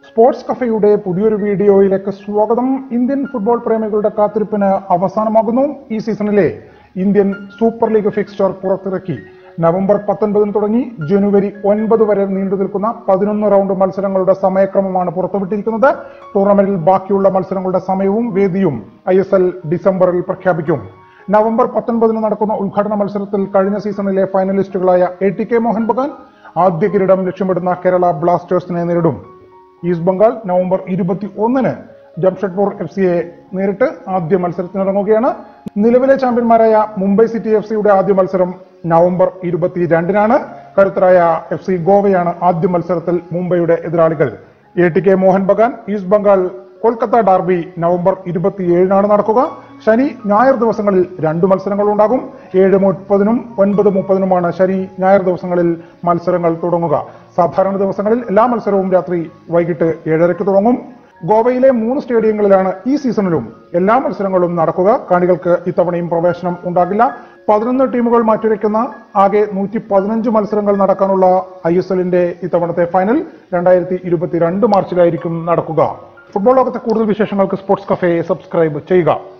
sports കഫയുടെ പുതിയൊരു വീഡിയോയിലേക്ക് സ്വാഗതം ഇന്ത്യൻ ഫുട്ബോൾ പ്രേമികളുടെ കാത്തിരിപ്പിന് അവസാനമാകുന്നു ഈ സീസണിലെ ഇന്ത്യൻ സൂപ്പർ ലീഗ് ഫിക്സ്ചർ പുറത്തിറക്കി നവംബർ പത്തൊൻപതിന് തുടങ്ങി ജനുവരി ഒൻപത് വരെ നീണ്ടു നിൽക്കുന്ന പതിനൊന്ന് റൗണ്ട് മത്സരങ്ങളുടെ സമയക്രമമാണ് പുറത്തുവിട്ടിരിക്കുന്നത് ടൂർണമെന്റിൽ ബാക്കിയുള്ള മത്സരങ്ങളുടെ സമയവും വേദിയും ഐ ഡിസംബറിൽ പ്രഖ്യാപിക്കും നവംബർ പത്തൊൻപതിന് നടക്കുന്ന ഉദ്ഘാടന മത്സരത്തിൽ കഴിഞ്ഞ സീസണിലെ ഫൈനലിസ്റ്റുകളായ A T K Mohun Bagan ആദ്യ കിരീടം ലക്ഷ്യമിടുന്ന കേരള ബ്ലാസ്റ്റേഴ്സിനെ നേരിടും ഈസ്റ്റ് ബംഗാൾ നവംബർ ഇരുപത്തി ഒന്നിന് ജംഷഡ്പൂർ എഫ് സിയെ നേരിട്ട് ആദ്യ മത്സരത്തിനിറങ്ങുകയാണ് നിലവിലെ ചാമ്പ്യന്മാരായ മുംബൈ സിറ്റി എഫ് സിയുടെ ആദ്യ മത്സരം നവംബർ ഇരുപത്തിരണ്ടിനാണ് കരുത്തരായ എഫ് സി ഗോവയാണ് ആദ്യ മത്സരത്തിൽ മുംബൈയുടെ എതിരാളികൾ A T K Mohun Bagan East Bengal Kolkata derby November ഇരുപത്തിയേഴിനാണ് നടക്കുക ശനി ഞായർ ദിവസങ്ങളിൽ രണ്ട് മത്സരങ്ങൾ ഉണ്ടാകും ഏഴ് മുപ്പതിനും ഒൻപത് മുപ്പതിനുമാണ് ശനി ഞായർ ദിവസങ്ങളിൽ മത്സരങ്ങൾ തുടങ്ങുക സാധാരണ ദിവസങ്ങളിൽ എല്ലാ മത്സരവും രാത്രി വൈകിട്ട് ഏഴരയ്ക്ക് തുടങ്ങും ഗോവയിലെ മൂന്ന് സ്റ്റേഡിയങ്ങളിലാണ് ഈ സീസണിലും എല്ലാ മത്സരങ്ങളും നടക്കുക കാണികൾക്ക് ഇത്തവണയും പ്രവേശനം ഉണ്ടാകില്ല പതിനൊന്ന് ടീമുകൾ മാറ്റിവെക്കുന്ന ആകെ നൂറ്റി പതിനഞ്ച് മത്സരങ്ങൾ നടക്കാനുള്ള ഐ എസ് എല്ലിന്റെ ഇത്തവണത്തെ ഫൈനൽ രണ്ടായിരത്തി ഇരുപത്തിരണ്ട് മാർച്ചിലായിരിക്കും നടക്കുക ഫുട്ബോൾ ലോകത്തെ കൂടുതൽ വിശേഷങ്ങൾക്ക് സ്പോർട്സ് കഫേ സബ്സ്ക്രൈബ് ചെയ്യുക